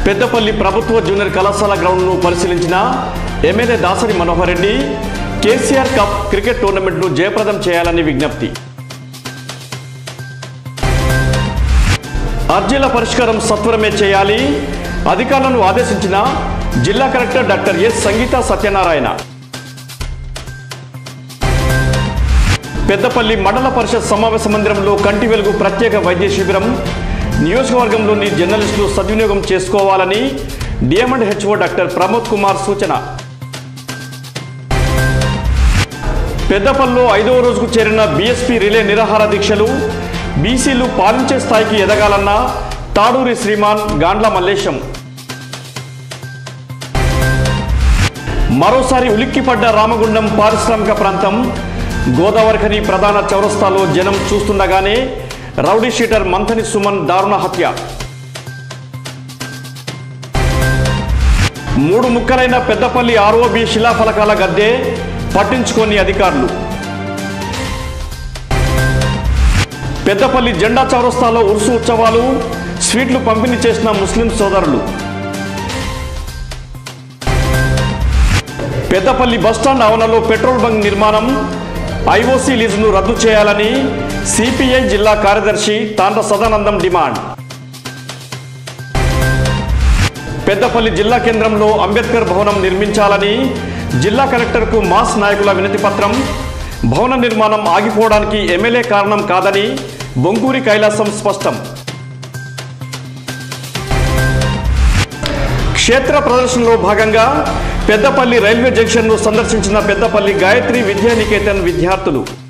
పెద్దపల్లి ప్రభుత్వ జూనియర్ కళాశాల గ్రౌండ్ను పరిశీలించిన MLA Dasari Manohar Reddy KCR cup cricket టోర్నమెంట్ను జయప్రదం చేయాలని విజ్ఞప్తి అర్జీల పరిష్కారం సత్వరమే చేయాలి అధికారులను ఆదేశించిన జిల్లా collector doctor S Sangeetha Satyanarayana Peddapalli mandal parishad సమావేశ మందిరంలో కంటి వెలుగు ప్రత్యేక వైద్య శిబిరం నియోజకవర్గంలోని జర్నలిస్టులు సద్వినియోగం చేసుకోవాలని DM and HO doctor Pramod Kumar సూచన పెద్దపల్లిలో ఐదవ రోజుకు చేరిన బీఎస్పీ రిలే నిరాహార దీక్షలు బీసీలు పాలించే స్థాయికి ఎదగాలన్న తాడూరి శ్రీమాన్ గాండ్ల మల్లేశం మరోసారి ఉలిక్కిపడ్డ రామగుండం పారిశ్రామిక ప్రాంతం గోదావరిఖని ప్రధాన చౌరస్తాలో జనం చూస్తుండగానే రౌడీ షీటర్ మంథని సుమన్ దారుణ హత్య మూడు ముక్కలైన పెద్దపల్లి ఆర్ఓబి శిలాఫలకాల గద్దె పట్టించుకోని అధికారులు పెద్దపల్లి జెండా చౌరస్తాలో ఉరుసు ఉత్సవాలు స్వీట్లు పంపిణీ చేసిన ముస్లిం సోదరులు పెద్దపల్లి బస్టాండ్ ఆవరణలో పెట్రోల్ బంక్ నిర్మాణం ఐఓసీ లీజును రద్దు చేయాలని సిపిఐ జిల్లా కార్యదర్శి తాండ్ర సదానందం డిమాండ్ పెద్దపల్లి జిల్లా కేంద్రంలో అంబేద్కర్ భవనం నిర్మించాలని జిల్లా కలెక్టర్కు మాస్ నాయకుల వినతి పత్రం భవన నిర్మాణం ఆగిపోవడానికి ఎమ్మెల్యే కారణం కాదని బొంకూరి కైలాసం స్పష్టం క్షేత్ర ప్రదర్శనలో భాగంగా పెద్దపల్లి రైల్వే జంక్షన్ను సందర్శించిన పెద్దపల్లి గాయత్రి విద్యానికేతన్ విద్యార్థులు